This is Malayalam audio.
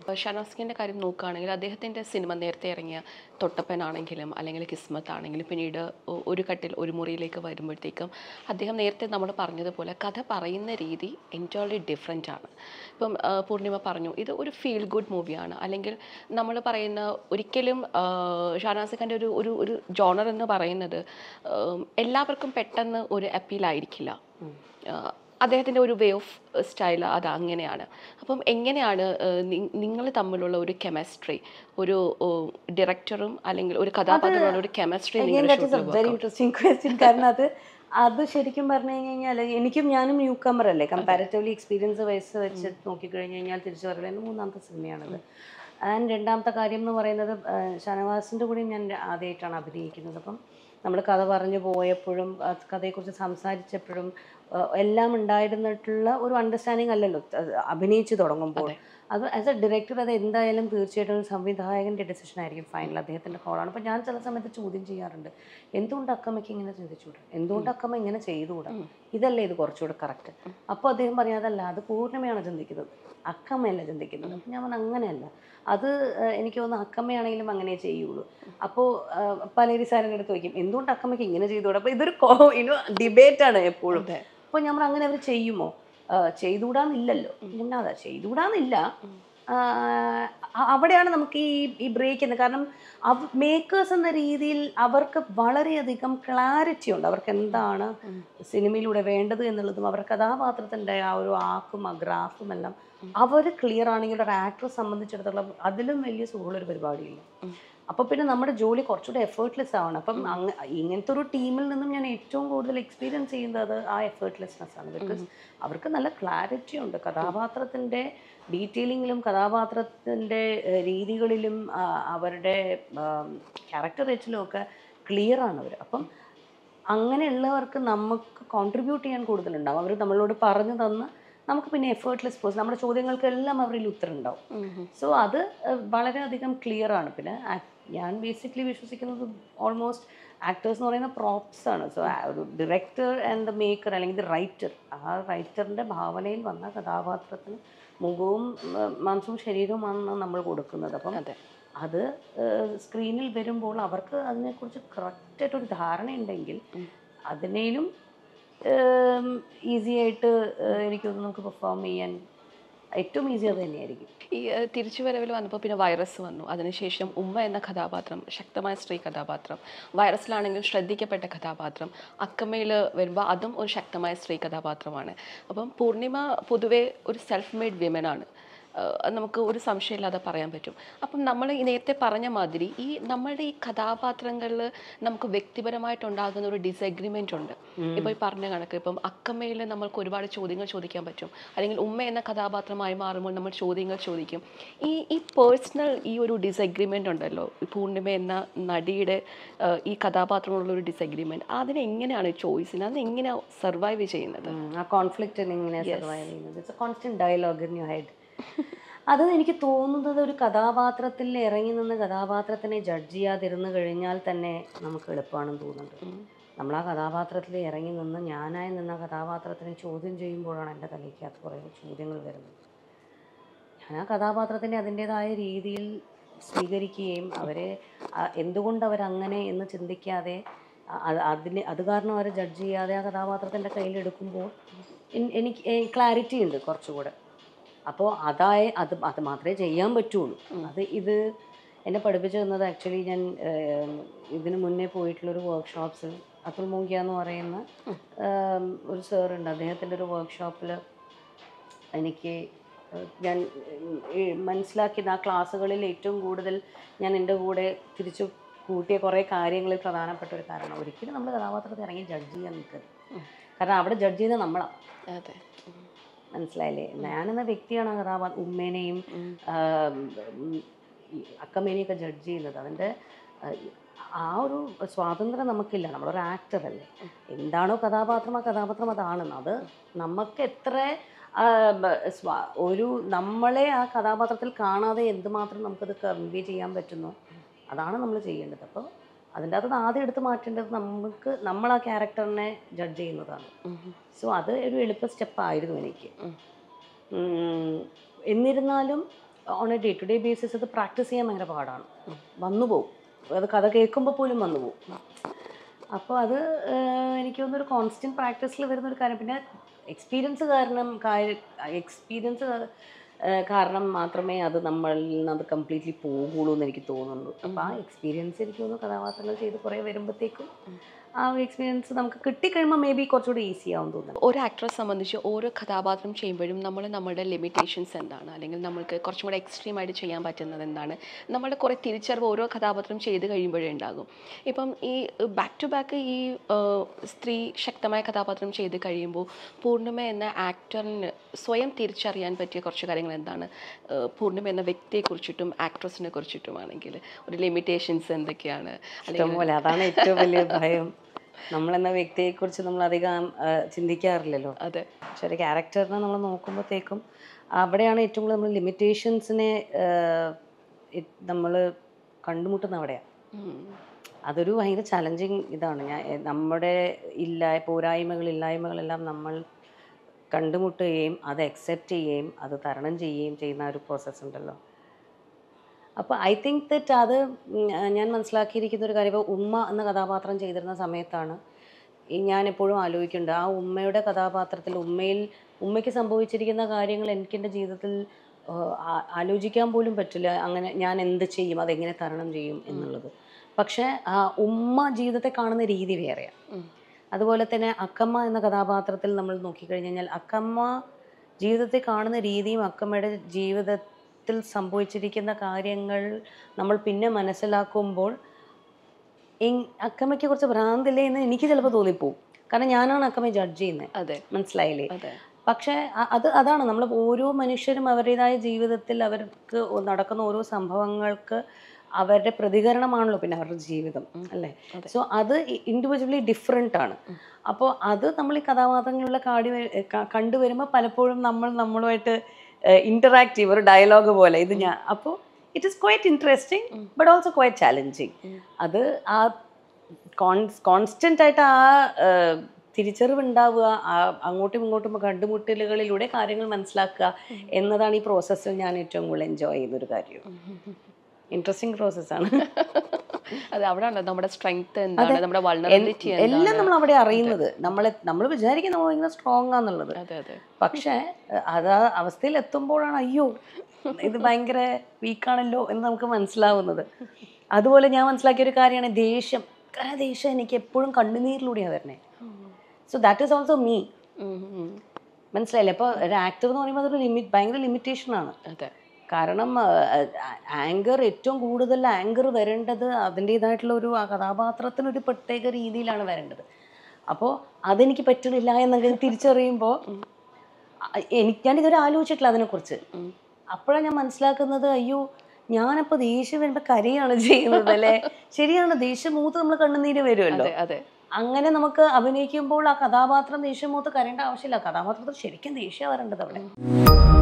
ഷനാസ്കിൻ്റെ കാര്യം നോക്കുകയാണെങ്കിൽ അദ്ദേഹത്തിൻ്റെ സിനിമ നേരത്തെ ഇറങ്ങിയ തൊട്ടപ്പനാണെങ്കിലും അല്ലെങ്കിൽ കിസ്മത്ത് ആണെങ്കിലും പിന്നീട് ഒ- ഒരു കട്ടിൽ ഒരു മുറിയിലേക്ക് വരുമ്പോഴത്തേക്കും അദ്ദേഹം നേരത്തെ നമ്മൾ പറഞ്ഞതുപോലെ കഥ പറയുന്ന രീതി എൻറ്റയർലി ഡിഫറെൻ്റ് ആണ് ഇപ്പം ആ, പൂർണിമ പറഞ്ഞു ഇത് ഒരു ഫീൽ ഗുഡ് മൂവിയാണ് അല്ലെങ്കിൽ നമ്മൾ പറയുന്ന ഒരിക്കലും ആ, ഷാനാസ് ഖാൻ്റെ ഒരു ഒരു ഒരു ജോണർ എന്ന് പറയുന്നത് ഉം, എല്ലാവർക്കും പെട്ടെന്ന് ഒരു അപ്പീലായിരിക്കില്ല അദ്ദേഹത്തിൻ്റെ ഒരു വേ ഓഫ് സ്റ്റൈൽ അത് അങ്ങനെയാണ് അപ്പം എങ്ങനെയാണ് നിങ്ങൾ തമ്മിലുള്ള ഒരു കെമിസ്ട്രി ഒരു ഡയറക്ടറും അല്ലെങ്കിൽ ഒരു കഥാപാത്രമുള്ള ഒരു chemistry Again, that is a very interesting question കാരണം അത് അത് ശരിക്കും പറഞ്ഞു കഴിഞ്ഞാൽ എനിക്കും ഞാനും ന്യൂ കമർ അല്ലേ കമ്പാരിറ്റീവ്ലി എക്സ്പീരിയൻസ് വയസ്സ് വെച്ച് നോക്കിക്കഴിഞ്ഞ് കഴിഞ്ഞാൽ തിരിച്ചു പറയുന്നത് മൂന്നാമത്തെ സിനിമയാണത് ആൻഡ് രണ്ടാമത്തെ കാര്യം എന്ന് പറയുന്നത് ആ, ഷാനവാസിൻ്റെ കൂടെ ഞാൻ ആദ്യമായിട്ടാണ് അഭിനയിക്കുന്നത് അപ്പം നമ്മൾ കഥ പറഞ്ഞു പോയപ്പോഴും ആ കഥയെക്കുറിച്ച് സംസാരിച്ചപ്പോഴും ആ, എല്ലാം ഉണ്ടായിരുന്നിട്ടുള്ള ഒരു അണ്ടർസ്റ്റാൻഡിങ് അല്ലല്ലോ അത് അഭിനയിച്ച് തുടങ്ങുമ്പോൾ അത് ആസ് എ ഡയറക്ടർ അത് എന്തായാലും തീർച്ചയായിട്ടും ഒരു സംവിധായകൻ്റെ ഡിസിഷൻ ആയിരിക്കും ഫൈനൽ അദ്ദേഹത്തിൻ്റെ കോളാണ് അപ്പോൾ ഞാൻ ചില സമയത്ത് ചോദ്യം ചെയ്യാറുണ്ട് എന്തുകൊണ്ട് അക്കമ്മയ്ക്ക് ഇങ്ങനെ ചിന്തിച്ചുകൂടാ എന്തുകൊണ്ട് അക്കമ്മ ഇങ്ങനെ ചെയ്തുകൂടാ ഇതല്ലേ ഇത് കുറച്ചുകൂടെ കറക്റ്റ് അപ്പോൾ അദ്ദേഹം പറയാം അതല്ല അത് പൂർണ്ണമയാണ് ചിന്തിക്കുന്നത് അക്കമ്മയല്ല ചിന്തിക്കുന്നത് അപ്പം ഞാൻ പറഞ്ഞു അങ്ങനെയല്ല അത് ഏഹ്, എനിക്ക് തോന്നുന്നു അക്കമ്മയാണെങ്കിലും അങ്ങനെ ചെയ്യുള്ളൂ അപ്പോൾ പലേരി സാറിൻ്റെ അടുത്ത് ചോദിക്കും എന്തുകൊണ്ട് അക്കമ്മയ്ക്ക് ഇങ്ങനെ ചെയ്തുകൂടാ അപ്പോൾ ഇതൊരു ഇനോ ഡിബേറ്റാണ് എപ്പോഴും അപ്പോൾ നമ്മൾ അങ്ങനെ അവർ ചെയ്യുമോ ആ, ചെയ്തുകൂടാന്നില്ലല്ലോ ഞാൻ അതാ ചെയ്തുകൂടാന്നില്ല ആ, അ- അവിടെയാണ് നമുക്ക് ഈ ഈ ബ്രേക്ക് എന്ന് കാരണം മേക്കേഴ്സ് എന്ന രീതിയിൽ അവർക്ക് വളരെയധികം ക്ലാരിറ്റി ഉണ്ട് അവർക്ക് എന്താണ് സിനിമയിലൂടെ വേണ്ടത് എന്നുള്ളതും അവർ കഥാപാത്രത്തിൻ്റെ ആ ഒരു ആക്കും ആ ഗ്രാഫും എല്ലാം അവർ ക്ലിയർ ആണെങ്കിൽ ഒരു ആക്ടറെ സംബന്ധിച്ചിടത്തോളം അതിലും വലിയ സുഖമുള്ളൊരു പരിപാടിയില്ല അപ്പോൾ പിന്നെ നമ്മുടെ ജോലി കുറച്ചുകൂടെ എഫേർട്ട്ലെസ് ആവണം അപ്പം അങ്ങ ഇങ്ങനത്തെ ഒരു ടീമിൽ നിന്നും ഞാൻ ഏറ്റവും കൂടുതൽ എക്സ്പീരിയൻസ് ചെയ്യുന്നത് ആ എഫേർട്ട്ലെസ്നെസ് ആണ് ബിക്കോസ് അവർക്ക് നല്ല ക്ലാരിറ്റി ഉണ്ട് കഥാപാത്രത്തിൻ്റെ ഡീറ്റെയിലിങ്ങിലും കഥാപാത്രത്തിൻ്റെ ഏഹ്, രീതികളിലും ആ, അവരുടെ ക്യാരക്ടറേറ്റിലും ഒക്കെ ക്ലിയർ ആണ് അവർ അപ്പം അങ്ങനെയുള്ളവർക്ക് നമുക്ക് കോൺട്രിബ്യൂട്ട് ചെയ്യാൻ കൂടുതലുണ്ടാവും അവർ നമ്മളോട് പറഞ്ഞു തന്ന് നമുക്ക് പിന്നെ എഫേർട്ട്ലെസ് പേഴ്സൺ നമ്മുടെ ചോദ്യങ്ങൾക്കെല്ലാം അവരിൽ ഉത്തരം ഉണ്ടാവും സോ അത് ഏഹ്, വളരെയധികം ക്ലിയർ ആണ് പിന്നെ ആക്- ഞാൻ ബേസിക്കലി വിശ്വസിക്കുന്നത് ഓൾമോസ്റ്റ് ആക്ടേഴ്സ് എന്ന് പറയുന്ന പ്രോപ്സ് ആണ് സോ ഒരു ഡയറക്ടർ ആൻഡ് ദ മേക്കർ അല്ലെങ്കിൽ ദ റൈറ്റർ ആ റൈറ്ററിൻ്റെ ഭാവനയിൽ വന്ന കഥാപാത്രത്തിന് മുഖവും ഉം, മാംസവും ശരീരവുമാണ് നമ്മൾ കൊടുക്കുന്നത് അപ്പം അതെ അത് സ്ക്രീനിൽ വരുമ്പോൾ അവർക്ക് അതിനെക്കുറിച്ച് കറക്റ്റായിട്ടൊരു ധാരണയുണ്ടെങ്കിൽ അതിനേലും ഈസി ആയിട്ട് ഏഹ്, എനിക്ക് തോന്നുന്നു നമുക്ക് പെർഫോം ചെയ്യാൻ ഏറ്റവും ഈസി അത് തന്നെയായിരിക്കും ഈ ഏഹ്, തിരിച്ചുവരവിൽ വന്നപ്പോൾ പിന്നെ വൈറസ് വന്നു അതിനുശേഷം ഉമ്മ എന്ന കഥാപാത്രം ശക്തമായ സ്ത്രീ കഥാപാത്രം വൈറസിലാണെങ്കിലും ശ്രദ്ധിക്കപ്പെട്ട കഥാപാത്രം അക്കമ്മയിൽ വരുമ്പോൾ അതും ഒരു ശക്തമായ സ്ത്രീ കഥാപാത്രമാണ് അപ്പം പൂർണിമ പൊതുവേ ഒരു സെൽഫ് മെയ്ഡ് വിമൻ ആണ് ഏഹ്, അത് നമുക്ക് ഒരു സംശയമില്ലാതെ പറയാൻ പറ്റും അപ്പം നമ്മൾ ഈ നേരത്തെ പറഞ്ഞ മാതിരി ഈ നമ്മളുടെ ഈ കഥാപാത്രങ്ങളിൽ നമുക്ക് വ്യക്തിപരമായിട്ടുണ്ടാകുന്ന ഒരു ഡിസഗ്രിമെൻ്റ് ഉണ്ട് ഇപ്പോൾ ഈ പറഞ്ഞ കണക്ക് ഇപ്പം അക്കമ്മയിൽ നമ്മൾക്ക് ഒരുപാട് ചോദ്യങ്ങൾ ചോദിക്കാൻ പറ്റും അല്ലെങ്കിൽ ഉമ്മ എന്ന കഥാപാത്രമായി മാറുമ്പോൾ നമ്മൾ ചോദ്യങ്ങൾ ചോദിക്കും ഈ ഈ പേഴ്സണൽ ഈ ഒരു ഡിസഗ്രിമെൻ്റ് ഉണ്ടല്ലോ ഈ പൂർണിമ എന്ന നടിയുടെ ഏഹ്, ഈ കഥാപാത്രമുള്ള ഒരു ഡിസഗ്രിമെൻ്റ് അതിനെ എങ്ങനെയാണ് ചോയ്സിന് അതിനെ എങ്ങനെയാണ് സർവൈവ് ചെയ്യുന്നത് ഉം, ആ കോൺഫ്ലിക്റ്റ് എങ്ങനെ സർവൈവ് ചെയ്യുന്നത് it's a constant dialogue in you head അത് എനിക്ക് തോന്നുന്നത് ഒരു കഥാപാത്രത്തിൽ ഇറങ്ങി നിന്ന് കഥാപാത്രത്തിനെ ജഡ്ജ് ചെയ്യാതിരുന്നു കഴിഞ്ഞാൽ തന്നെ നമുക്ക് എളുപ്പമാണെന്ന് തോന്നുന്നുണ്ട് നമ്മൾ ആ കഥാപാത്രത്തിൽ ഇറങ്ങി നിന്ന് ഞാനായി നിന്ന കഥാപാത്രത്തിനെ ചോദ്യം ചെയ്യുമ്പോഴാണ് എൻ്റെ തലയ്ക്കകത്ത് കുറേ ചോദ്യങ്ങൾ വരുന്നത് ഞാൻ ആ കഥാപാത്രത്തിനെ അതിൻ്റെതായ രീതിയിൽ സ്വീകരിക്കുകയും അവരെ ആ, എന്തുകൊണ്ട് അവരങ്ങനെ എന്ന് ചിന്തിക്കാതെ അ- അത് അതിന് അത് കാരണം അവരെ ജഡ്ജ് ചെയ്യാതെ ആ കഥാപാത്രത്തിൻ്റെ കയ്യിലെടുക്കുമ്പോൾ എൻ- എനിക്ക് ക്ലാരിറ്റി ഉണ്ട് കുറച്ചുകൂടെ അപ്പോൾ അതായ അത് അത് മാത്രമേ ചെയ്യാൻ പറ്റുള്ളൂ അത് ഇത് എന്നെ പഠിപ്പിച്ചു തന്നത് ആക്ച്വലി ഞാൻ ഏം, ഇതിന് മുന്നേ പോയിട്ടുള്ളൊരു വർക്ക്ഷോപ്സ് അതുൽ മൂങ്കിയ എന്ന് പറയുന്ന ഏം, ഒരു സാറുണ്ട് അദ്ദേഹത്തിൻ്റെ ഒരു വർക്ക്ഷോപ്പിൽ എനിക്ക് ഏഹ്, ഞാൻ ഉം, ഈ മനസ്സിലാക്കിയത് ആ ക്ലാസ്സുകളിൽ ഏറ്റവും കൂടുതൽ ഞാൻ എൻ്റെ കൂടെ തിരിച്ചു കൂട്ടിയ കുറേ കാര്യങ്ങളിൽ പ്രധാനപ്പെട്ട ഒരു കാരണം ഒരിക്കലും നമ്മൾ കഥാപാത്രത്തെ ഇറങ്ങി ജഡ്ജ് ചെയ്യാൻ നിൽക്കരുത് കാരണം അവിടെ ജഡ്ജ് ചെയ്യുന്നത് നമ്മളാണ് അതെ മനസ്സിലായില്ലേ ഞാനെന്ന വ്യക്തിയാണ് ആ കഥാപാത്രം ഉമ്മേനെയും ആം, ഉം, ഈ അക്കമ്മേനെയൊക്കെ ജഡ്ജ് ചെയ്യുന്നത് അതിൻ്റെ ആ, ആ ഒരു സ്വാതന്ത്ര്യം നമുക്കില്ല നമ്മളൊരു ആക്ടർ അല്ലേ എന്താണോ കഥാപാത്രം ആ കഥാപാത്രം അതാണ് അത് നമുക്ക് എത്ര ആ, ബ- സ്വാ- ഒരു നമ്മളെ ആ കഥാപാത്രത്തിൽ കാണാതെ എന്തുമാത്രം നമുക്കത് കൺവേ ചെയ്യാൻ പറ്റുന്നു അതാണ് നമ്മൾ ചെയ്യേണ്ടത് അപ്പോൾ അതിൻ്റെ അകത്ത് ആദ്യം എടുത്ത് മാറ്റേണ്ടത് നമുക്ക് നമ്മൾ ആ ക്യാരക്ടറിനെ ജഡ്ജ് ചെയ്യുന്നതാണ് സോ അത് ഒരു എളുപ്പ സ്റ്റെപ്പായിരുന്നു എനിക്ക് ഉം, എന്നിരുന്നാലും on a day to day basis അത് പ്രാക്ടീസ് ചെയ്യാൻ ഭയങ്കര പാടാണ് വന്നു പോകും അത് കഥ കേൾക്കുമ്പോൾ പോലും വന്നു പോകും അപ്പോൾ അത് ഏഹ്, എനിക്ക് തോന്നുന്നൊരു കോൺസ്റ്റൻറ്റ് പ്രാക്ടീസിൽ വരുന്നൊരു കാര്യം പിന്നെ എക്സ്പീരിയൻസ് കാരണം എക്സ്പീരിയൻസ് കാരണം മാത്രമേ അത് നമ്മളിൽ നിന്ന് അത് കംപ്ലീറ്റ്ലി പോകുള്ളൂ എന്ന് എനിക്ക് തോന്നുന്നു അപ്പോൾ ആ എക്സ്പീരിയൻസ് എനിക്ക് തോന്നുന്നു കഥാപാത്രങ്ങൾ ചെയ്ത് കുറേ വരുമ്പോഴത്തേക്കും ആ ഒരു എക്സ്പീരിയൻസ് നമുക്ക് കിട്ടിക്കഴിയുമ്പോൾ മേ ബി കുറച്ചുകൂടി ഈസി ആവും തോന്നുന്നു ഒരു ആക്ടറെ സംബന്ധിച്ച് ഓരോ കഥാപാത്രം ചെയ്യുമ്പോഴും നമ്മൾ നമ്മുടെ ലിമിറ്റേഷൻസ് എന്താണ് അല്ലെങ്കിൽ നമ്മൾക്ക് കുറച്ചും കൂടെ എക്സ്ട്രീം ആയിട്ട് ചെയ്യാൻ പറ്റുന്നത് എന്താണ് നമ്മളുടെ കുറേ തിരിച്ചറിവ് ഓരോ കഥാപാത്രം ചെയ്ത് കഴിയുമ്പോഴേ ഉണ്ടാകും ഇപ്പം ഈ ബാക്ക് ടു ബാക്ക് ഈ ആ, സ്ത്രീ ശക്തമായ കഥാപാത്രം ചെയ്ത് കഴിയുമ്പോൾ പൂർണ്ണിമ എന്ന ആക്ടറിന് സ്വയം തിരിച്ചറിയാൻ പറ്റിയ കുറച്ച് കാര്യങ്ങൾ എന്താണ് ആ, പൂർണ്ണിമ എന്ന വ്യക്തിയെക്കുറിച്ചിട്ടും ആക്ട്രസിനെ കുറിച്ചിട്ടുമാണെങ്കിൽ ഒരു ലിമിറ്റേഷൻസ് എന്തൊക്കെയാണ് അല്ലെങ്കിൽ ഇഷ്ടംപോലെ അതാണ് ഏറ്റവും വലിയ ഭയം നമ്മളെന്ന വ്യക്തിയെക്കുറിച്ച് നമ്മൾ അധികം ആ, ചിന്തിക്കാറില്ലല്ലോ അതെ പക്ഷെ ഒരു ക്യാരക്ടറിനെ നമ്മൾ നോക്കുമ്പോഴത്തേക്കും അവിടെയാണ് ഏറ്റവും കൂടുതൽ നമ്മൾ ലിമിറ്റേഷൻസിനെ നമ്മൾ കണ്ടുമുട്ടുന്ന അവിടെയാണ് ഉം. അതൊരു ഭയങ്കര ചലഞ്ചിങ് ഇതാണ് ഞാൻ എ, നമ്മുടെ ഇല്ല പോരായ്മകൾ ഇല്ലായ്മകളെല്ലാം നമ്മൾ കണ്ടുമുട്ടുകയും അത് അക്സെപ്റ്റ് ചെയ്യുകയും അത് തരണം ചെയ്യുകയും ചെയ്യുന്ന ഒരു പ്രോസസ്സ് ഉണ്ടല്ലോ അപ്പോൾ ഐ തിങ്ക് ദറ്റ് അത് ഉം, ഞാൻ മനസ്സിലാക്കിയിരിക്കുന്ന ഒരു കാര്യം ഇപ്പോൾ ഉമ്മ എന്ന കഥാപാത്രം ചെയ്തിരുന്ന സമയത്താണ് ഈ ഞാൻ എപ്പോഴും ആലോചിക്കുന്നുണ്ട് ആ ഉമ്മയുടെ കഥാപാത്രത്തിൽ ഉമ്മയിൽ ഉമ്മയ്ക്ക് സംഭവിച്ചിരിക്കുന്ന കാര്യങ്ങൾ എനിക്ക് എൻ്റെ ജീവിതത്തിൽ ആ, ആ- ആലോചിക്കാൻ പോലും പറ്റില്ല അങ്ങനെ ഞാൻ എന്ത് ചെയ്യും അതെങ്ങനെ തരണം ചെയ്യും എന്നുള്ളത് പക്ഷേ ആ ഉമ്മ ജീവിതത്തെ കാണുന്ന രീതി വേറെയാണ് ഉം. അതുപോലെ തന്നെ അക്കമ്മ എന്ന കഥാപാത്രത്തിൽ നമ്മൾ നോക്കിക്കഴിഞ്ഞ് കഴിഞ്ഞാൽ അക്കമ്മ ജീവിതത്തെ കാണുന്ന രീതിയും അക്കമ്മയുടെ ജീവിതത്തിൽ സംഭവിച്ചിരിക്കുന്ന കാര്യങ്ങൾ നമ്മൾ പിന്നെ മനസ്സിലാക്കുമ്പോൾ ഇങ്- അക്കമ്മയ്ക്ക് കുറച്ച് ഭ്രാന്തില്ലേ എന്ന് എനിക്ക് ചിലപ്പോൾ തോന്നിപ്പോവും കാരണം ഞാനാണ് അക്കമ്മയെ ജഡ്ജ് ചെയ്യുന്നത് അതെ മനസ്സിലായില്ലേ അതെ പക്ഷേ അ- അത് അതാണ് നമ്മൾ ഓരോ മനുഷ്യരും അവരുടേതായ ജീവിതത്തിൽ അവർക്ക് നടക്കുന്ന ഓരോ സംഭവങ്ങൾക്ക് അവരുടെ പ്രതികരണമാണല്ലോ പിന്നെ അവരുടെ ജീവിതം അല്ലേ അതെ. സോ അത് ഇൻഡിവിജ്വലി ഡിഫറെൻ്റ് ആണ് അപ്പോൾ അത് നമ്മൾ ഈ കഥാപാത്രങ്ങളിലുള്ള കാടി വ- ക- കണ്ടുവരുമ്പോൾ പലപ്പോഴും നമ്മൾ നമ്മളുമായിട്ട് ഇൻറ്ററാക്ട് ചെയ്യും ഒരു ഡയലോഗ് പോലെ ഇത് ഞാൻ അപ്പോൾ it is quite interesting but also quite challenging അത് ആ കോൺസ്റ്റൻ്റ് ആയിട്ട് ആ ഏഹ്, തിരിച്ചറിവ് ഉണ്ടാവുക ആ അങ്ങോട്ടും ഇങ്ങോട്ടും കണ്ടുമുട്ടലുകളിലൂടെ കാര്യങ്ങൾ മനസ്സിലാക്കുക എന്നതാണ് ഈ പ്രോസസ്സിൽ ഞാൻ ഏറ്റവും കൂടുതൽ എൻജോയ് ചെയ്യുന്ന ഒരു കാര്യം ഇൻട്രസ്റ്റിംഗ് പ്രോസസ്സാണ് അതെ അവിടെയാണല്ലോ നമ്മുടെ സ്ട്രെങ്ത് എന്താണ് നമ്മുടെ വൾണറബിലിറ്റി എല്ലാം നമ്മൾ അവിടെ അറിയുന്നത് നമ്മളെ നമ്മൾ വിചാരിക്കും നമ്മൾ ഭയങ്കര സ്ട്രോങ് ആന്നുള്ളത് അതെ അതെ പക്ഷേ അഹ് അത് ആ അവസ്ഥയിൽ എത്തുമ്പോഴാണ് അയ്യോ ഇത് ഭയങ്കര വീക്കാണല്ലോ എന്ന് നമുക്ക് മനസ്സിലാവുന്നത് അതുപോലെ ഞാൻ മനസ്സിലാക്കിയ ഒരു കാര്യമാണ് ദേഷ്യം കാരണം ദേഷ്യം എനിക്ക് എപ്പോഴും കണ്ണുനീരിലൂടെയാണ് വരണേ so that is also me um, um. മനസ്സിലായില്ലേ അപ്പോൾ ഒരു ആക്ടർ എന്ന് പറയുമ്പോൾ അതൊരു ലിമിറ്റ് ഭയങ്കര ലിമിറ്റേഷനാണ് അതെ കാരണം ആങ്കർ ഏറ്റവും കൂടുതൽ ആങ്കർ വരേണ്ടത് അതിൻ്റേതായിട്ടുള്ള ഒരു ആ കഥാപാത്രത്തിന് ഒരു പ്രത്യേക രീതിയിലാണ് വരേണ്ടത് അപ്പോൾ അതെനിക്ക് പറ്റണില്ല എന്നൊക്കെ തിരിച്ചറിയുമ്പോൾ എനിക്ക് ഞാനിതുവരെ ആലോചിച്ചിട്ടില്ല അതിനെക്കുറിച്ച് ഉം. അപ്പോഴാണ് ഞാൻ മനസ്സിലാക്കുന്നത് അയ്യോ ഞാനപ്പോൾ ദേഷ്യം വരുമ്പോൾ കരയാണ് ചെയ്യുന്നത് അല്ലേ ശരിയാണ് ദേഷ്യം മൂത്ത് നമ്മൾ കണ്ണുനീര് വരുമല്ലോ അതെ അതെ അങ്ങനെ നമുക്ക് അഭിനയിക്കുമ്പോൾ ആ കഥാപാത്രം ദേഷ്യം മൂത്ത് കരയേണ്ട ആവശ്യമില്ല കഥാപാത്രത്തിൽ ശരിക്കും ദേഷ്യം വരേണ്ടത് അവിടെ